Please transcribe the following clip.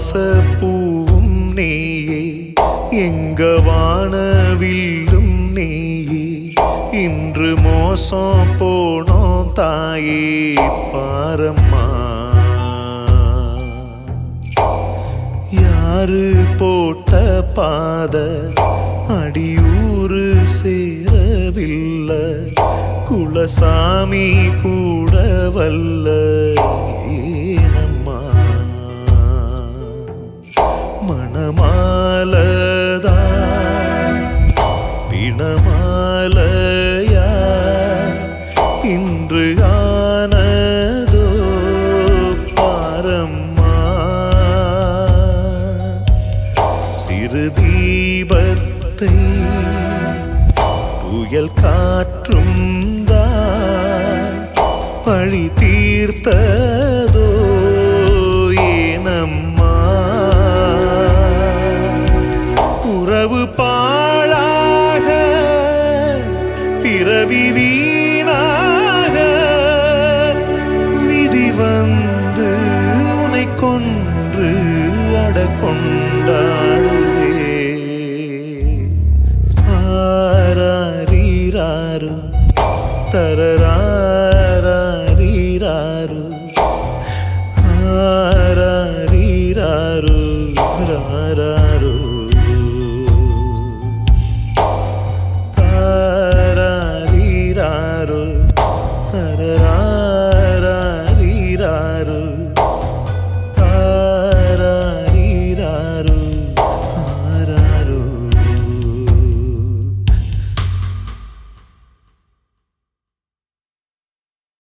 வாசப்பூவும் நீயே எங்க வானவில்லும் நீயே இன்று மோசம் போனோம் தாயே பாரம்மா யாரு போட்ட பாத அடியூரு சேரவில்லை குலசாமி கூட வல்ல ஏனம்மா மணமாலதா பிணமாலையா இன்று ஆனதோ பாரம்மா சிறு தீபத்தை புயல் காற்றும் தான் பழி தீர்த்ததோ ஏனம்மா உறவு பாழாக பிறவி வீணாக விதி வந்து உனை கொன்று அடக்கொண்ட